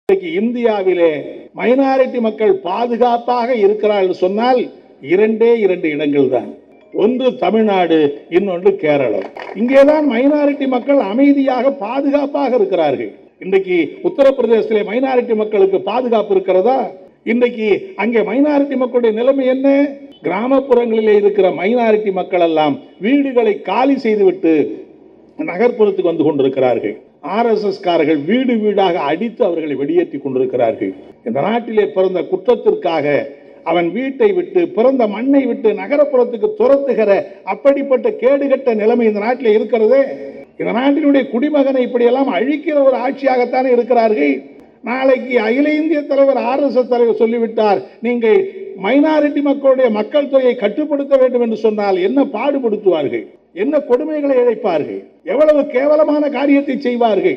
இன்றைக்கு இந்தியாவிலே மைனாரிட்டி மக்கள் பாதுகாப்பாக இருக்கிறார்கள் சொன்னால் இரண்டே இரண்டு இடங்கள் தான் ஒன்று தமிழ்நாடு இன்னொன்று கேரளம் இங்கேதான் மைனாரிட்டி மக்கள் அமைதியாக பாதுகாப்பாக இருக்கிறார்கள் இன்றைக்கு உத்தரப்பிரதேசத்திலே மைனாரிட்டி மக்களுக்கு பாதுகாப்பு இருக்கிறதா இன்றைக்கு அங்கே மைனாரிட்டி மக்களுடைய நிலைமை என்ன கிராமப்புறங்களிலே இருக்கிற மைனாரிட்டி மக்கள் எல்லாம் வீடுகளை காலி செய்துவிட்டு நகர்ப்புறத்துக்கு வந்து கொண்டிருக்கிறார்கள் ஆர்எஸ்எஸ் காரர்கள் வீடு வீடாக அடித்து அவர்களை வெளியேற்றி கொண்டிருக்கிறார்கள் இந்த நாட்டிலே பிறந்த குற்றத்திற்காக அவன் வீட்டை விட்டு பிறந்த மண்ணை விட்டு நகரப்புறத்துக்கு துரத்துகிற அப்படிப்பட்ட கேடுகட்ட நிலைமை இந்த நாட்டில் இருக்கிறதே இந்த நாட்டினுடைய குடிமகனை இப்படியெல்லாம் அழிக்கிற ஒரு ஆட்சியாகத்தானே இருக்கிறார்கள் நாளைக்கு அகில இந்திய தலைவர் ஆர்எஸ்எஸ் தலைவர் சொல்லிவிட்டார் நீங்கள் மைனாரிட்டி மக்களுடைய மக்கள் தொகையை கட்டுப்படுத்த வேண்டும் என்று சொன்னால் என்ன பாடுபடுத்துவார்கள் என்ன கொடுமைகளை இழைப்பார்கள் எவ்வளவு கேவலமான காரியத்தை செய்வார்கள்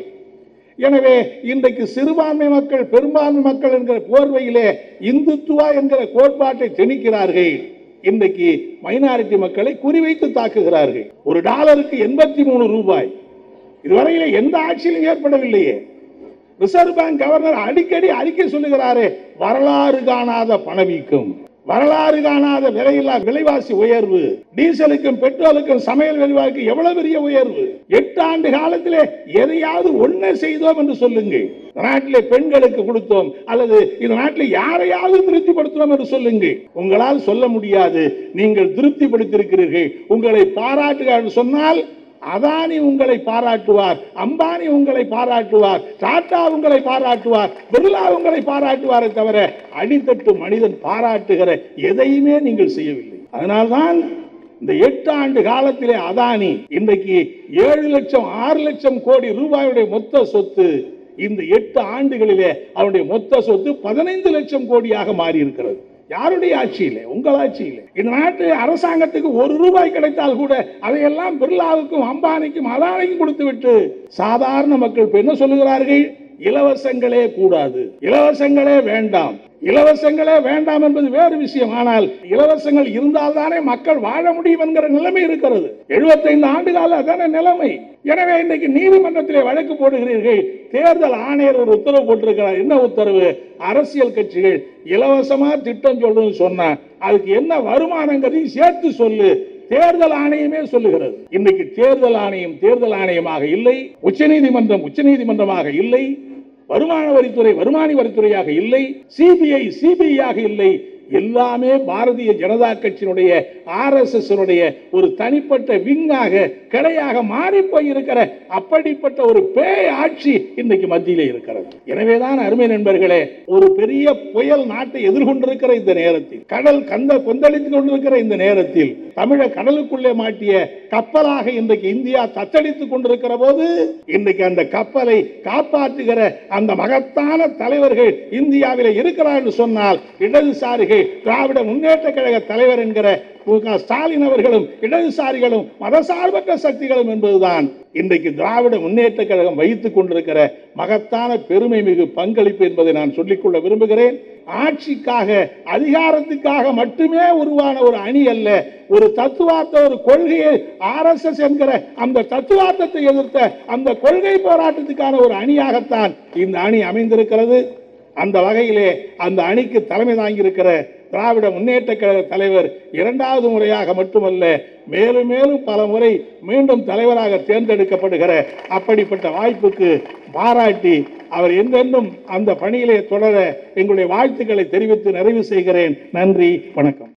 எனவே இன்றைக்கு சிறுபான்மை மக்கள் பெரும்பான்மை மக்கள் என்கிற போர்வையிலே இந்துத்துவா என்கிற கோட்பாட்டை திணிக்கிறார்கள் இன்றைக்கு மைனாரிட்டி மக்களை குறிவைத்து தாக்குகிறார்கள் ஒரு டாலருக்கு எண்பத்தி மூணு ரூபாய் இதுவரையிலே எந்த ஆட்சியிலும் ஏற்படவில்லையே ரிசர்வ் பேங்க் கவர்னர் அடிக்கடி அறிக்கை சொல்லுகிறாரே வரலாறு காணாத பணவீக்கம் வரலாறு காணாத விலையில்லா விலைவாசி உயர்வு டீசலுக்கும் பெட்ரோலுக்கும் சமையல் விலைவாசிக்கு எவ்வளவு பெரிய உயர்வு எட்டு ஆண்டு காலத்திலே எதையாவது ஒண்ணு செய்தோம் என்று சொல்லுங்கள் இந்த நாட்டிலே பெண்களுக்கு கொடுத்தோம் அல்லது இந்த நாட்டில் யாரையாவது திருப்திப்படுத்தினோம் என்று சொல்லுங்கள் உங்களால் சொல்ல முடியாது நீங்கள் திருப்திப்படுத்தியிருக்கிறீர்கள் உங்களை பாராட்டுக சொன்னால் அதானி உங்களை பாராட்டுவார் அம்பானி உங்களை பாராட்டுவார் டாடா உங்களை பாராட்டுவார் பிர்லா உங்களை பாராட்டுவாரை தவிர அடித்தட்டு மனிதன் பாராட்டுகிற எதையுமே நீங்கள் செய்யவில்லை அதனால்தான் இந்த எட்டு ஆண்டு காலத்திலே அதானி இன்றைக்கு ஏழு லட்சம் ஆறு லட்சம் கோடி ரூபாயுடைய மொத்த சொத்து இந்த எட்டு ஆண்டுகளிலே அவருடைய மொத்த சொத்து பதினைந்து லட்சம் கோடியாக மாறி இருக்கிறது யாருடைய ஆட்சியிலே உங்கள் ஆட்சியிலே இந்த நாட்டு அரசாங்கத்துக்கு ஒரு ரூபாய் கிடைத்தால் கூட அதையெல்லாம் பிர்லாவுக்கும் அம்பானிக்கும் அதானிக்கும் கொடுத்து விட்டு சாதாரண மக்கள் இப்ப என்ன சொல்லுகிறார்கள் இலவசங்களே கூடாது இலவசங்களே வேண்டாம் இலவசங்களே வேண்டாம் என்பது வேறு விஷயம் ஆனால் இலவசங்கள் இருந்தால்தானே மக்கள் வாழ முடியும் என்கிற நிலைமை இருக்கிறது 75 ஆண்டு கால அதான நிலைமை எனவே இன்னைக்கு நீதிமன்றத்திலே வழக்கு போடுகிறீர்கள் தேர்தல் ஆணையர் ஒரு உத்தரவு போட்டிருக்கிறார் என்ன உத்தரவு அரசியல் கட்சிகள் இலவசமா திட்டம் சொல்லுன்னு சொன்னா அதுக்கு என்ன வருமானங்கிறதையும் சேர்த்து சொல்லு தேர்தல் ஆணையமே சொல்லுகிறது இன்னைக்கு தேர்தல் ஆணையம் தேர்தல் ஆணையமாக இல்லை உச்சநீதிமன்றம் உச்சநீதிமன்றமாக இல்லை வருமான வரித்துறை வருமான வரித்துறையாக இல்லை சிபிஐ சிபிஐயாக இல்லை எல்லாமே பாரதிய ஜனதா கட்சியினுடைய ஆர்எஸ்எஸ் ஒரு தனிப்பட்ட விங்காக கிளையாக மாறி போயிருக்கிற அப்படிப்பட்ட ஒரு பேய் ஆட்சி இன்னைக்கு மத்தியிலே இருக்கிறது எனவேதான் அருமை நண்பர்களே ஒரு பெரிய புயல் நாட்டை எதிர்கொண்டிருக்கிற இந்த நேரத்தில் கடல் கந்த கொந்தளித்துக் கொண்டிருக்கிற இந்த நேரத்தில் தமிழ கடலுக்குள்ளே மாட்டிய கப்பலாக இன்றைக்கு இந்தியா தத்தளித்துக் கொண்டிருக்கிற போது இன்னைக்கு அந்த கப்பலை காப்பாற்றுகிற அந்த மகத்தான தலைவர்கள் இந்தியாவில் இருக்கிறார் என்று சொன்னால் இடதுசாரிகள் திராவிட முன்னேற்ற கழக தலைவர் என்கிற மு க ஸ்டாலின் அவர்களும் இடதுசாரிகளும் மதசார்பற்ற சக்திகளும் என்பதுதான் இன்றைக்கு திராவிட முன்னேற்ற கழகம் வைத்துக் கொண்டிருக்கிற மகத்தான பெருமை மிகு பங்களிப்பு என்பதை நான் சொல்லிக்கொள்ள விரும்புகிறேன் ஆட்சிக்காக அதிகாரத்துக்காக மட்டுமே உருவான ஒரு அணி அல்ல ஒரு தத்துவார்த்த ஒரு கொள்கையை ஆர்எஸ்எஸ் என்கிற அந்த தத்துவார்த்தத்தை எதிர்த்த அந்த கொள்கை போராட்டத்துக்கான ஒரு அணியாகத்தான் இந்த அணி அமைந்திருக்கிறது அந்த வகையிலே அந்த அணிக்கு தலைமை தாங்கியிருக்கிற திராவிட முன்னேற்ற கழக தலைவர் இரண்டாவது முறையாக மட்டுமல்ல மேலும் மேலும் பல முறை மீண்டும் தலைவராக தேர்ந்தெடுக்கப்படுகிற அப்படிப்பட்ட வாய்ப்புக்கு பாராட்டி அவர் என்றென்றும் அந்த பணியிலே தொடர எங்களுடைய வாழ்த்துக்களை தெரிவித்து நிறைவு செய்கிறேன் நன்றி வணக்கம்